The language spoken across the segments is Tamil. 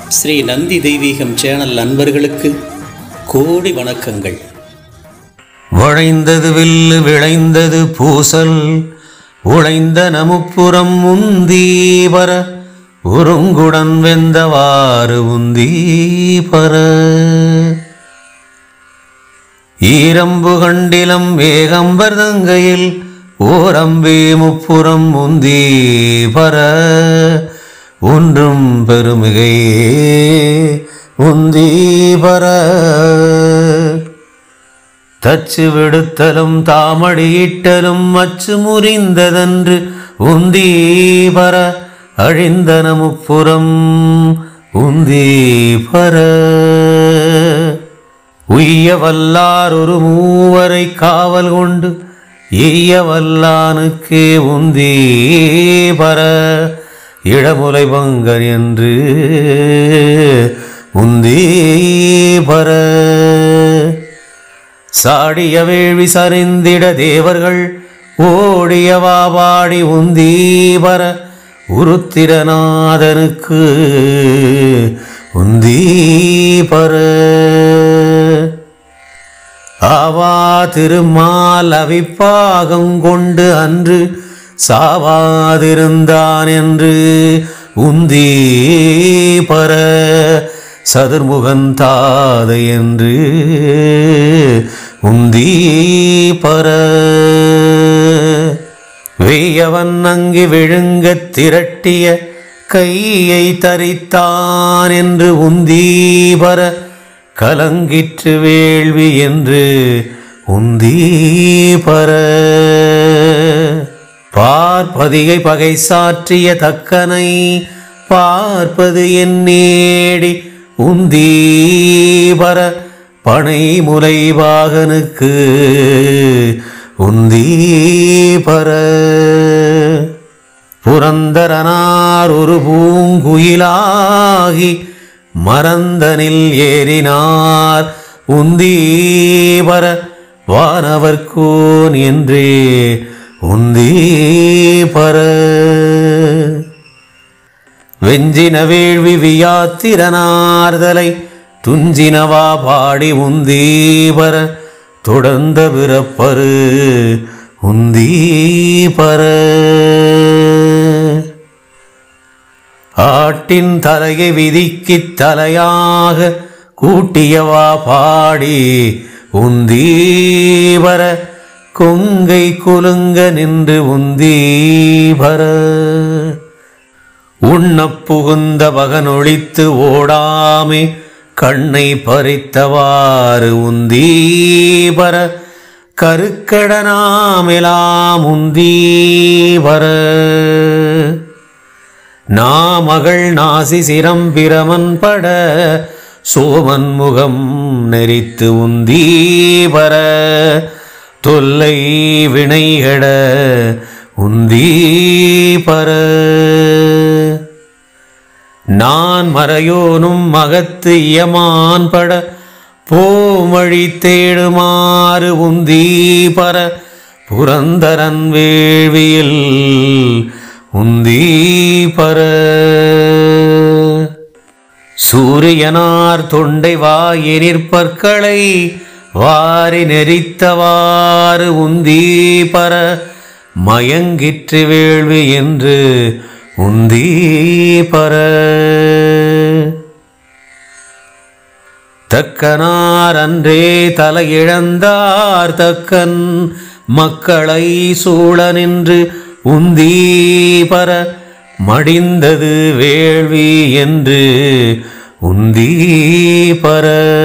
ஸ்ரீ நந்தி தெய்வீகம் சேனல் நண்பர்களுக்கு கோடி வணக்கங்கள் வளைந்தது வில்லு விளைந்தது பூசல் உழைந்த நமுப்புறம் உந்தி பர உருங்குடன் வெந்தவாறு உந்தி பர ஈரம்பு கண்டிலம் வேகம்பர் தங்கையில் ஓரம்பே முப்புறம் உந்தி பர ஒன்றும் பெருமிகையே உந்தி பர தச்சு விடுத்தலும் தாமடியிட்டலும் அச்சு முறிந்ததன்று உந்தி பர அழிந்தன முப்புறம் உந்தி பர உய்ய வல்லார் ஒரு மூவரை காவல் கொண்டு எய்ய வல்லானுக்கே உந்தி பர இளமுலை பங்கர் என்று உந்தி பர சாடிய வேள்வி சரிந்திட தேவர்கள் ஓடியவா பாடி உந்தீபர உருத்திரநாதனுக்கு உந்தீபர ஆவா திருமால் அவிப்பாகம் கொண்டு அன்று சாவாதிருந்தான் என்று உந்தீ பர சதுர்முகன் தாதை என்று உந்தீ பர வேயவன் அங்கி விழுங்கத் திரட்டிய கையை தரித்தான் என்று உந்தீ பர கலங்கிற்று வேள்வி என்று உந்தீ பர பார்ப்பதிகை பகை சாற்றிய தக்கனை பார்ப்பது என் நேடி உந்தீபர பனை முலைவாகனுக்கு உந்தீபர புரந்தரனார் ஒரு பூங்குயிலாகி மறந்தனில் ஏறினார் உந்தீபர வானவர்கோன் என்றே உந்தீபர வெஞ்சின வேள்வி வியாத்திரனார்தலை துஞ்சினவா பாடி உந்தீபர தொடர்ந்த பிறப்பரு உந்தீபர ஆட்டின் தலையை விதிக்கித் தலையாக கூட்டியவா பாடி உந்தீபர கொங்கை குலுங்க நின்று உந்தீபர உண்ணப் புகுந்த பகனொழித்து ஓடாமே கண்ணை பறித்தவாறு உந்தீபர கருக்கடனாமெலாம் உந்தீபர நாமகள் நாசி சிரம் பிரமன் பட சோமன் முகம் நெறித்து உந்தீபர தொல்லை வினைகட உந்தீபர நான் மறையோனும் மகத்து இயமான் பட போமழி தேடுமாறு உந்தீபர புரந்தரன் வேள்வியில் உந்தீபர சூரியனார் தொண்டை வாயினிற்பற்களை வாரி நெறித்தவாறு உந்தீபர மயங்கிற்று வேள்வி என்று உந்தீபர தக்கனார் அன்றே தலையிழந்தார் தக்கன் மக்களை சூழ நின்று உந்தீபர மடிந்தது வேள்வி என்று உந்தீபர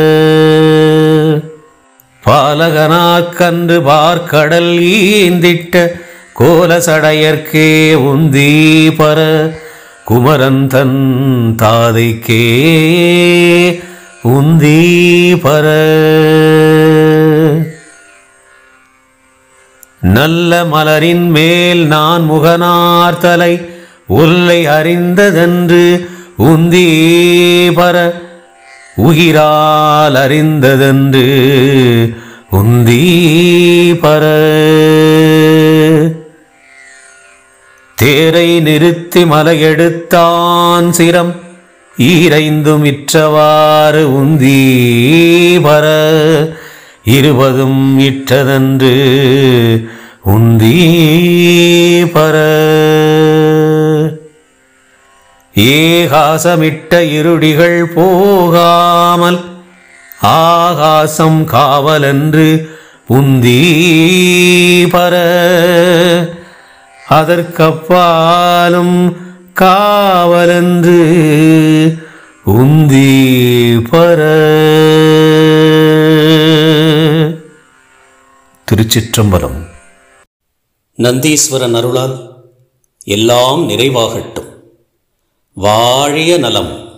பாலகனாக்கன்று பார்க்கடல் ஈந்திட்ட கோலசடையர்க்கே உந்தீபர குமரன் தன் தாதைக்கே உந்தீபர நல்ல மலரின் மேல் நான் முகனார் தலை உல்லை அறிந்ததென்று உந்தீபர உயிரால் அறிந்ததென்று உந்தீபர தேரை நிறுத்தி மலையெடுத்தான் சிரம் ஈரைந்தும் இற்றவாறு உந்தி பர இருபதும் இட்டதன்று உந்தி பர ஏகாசமிட்ட இருடிகள் போகாமல் ஆகாசம் காவலென்று உந்தி பர அதற்கப்பாலும் காவலென்று உந்தி பர திருச்சிற்றம்பலம் நந்தீஸ்வரன் அருளால் எல்லாம் நிறைவாகட்டும் வாழிய நலம்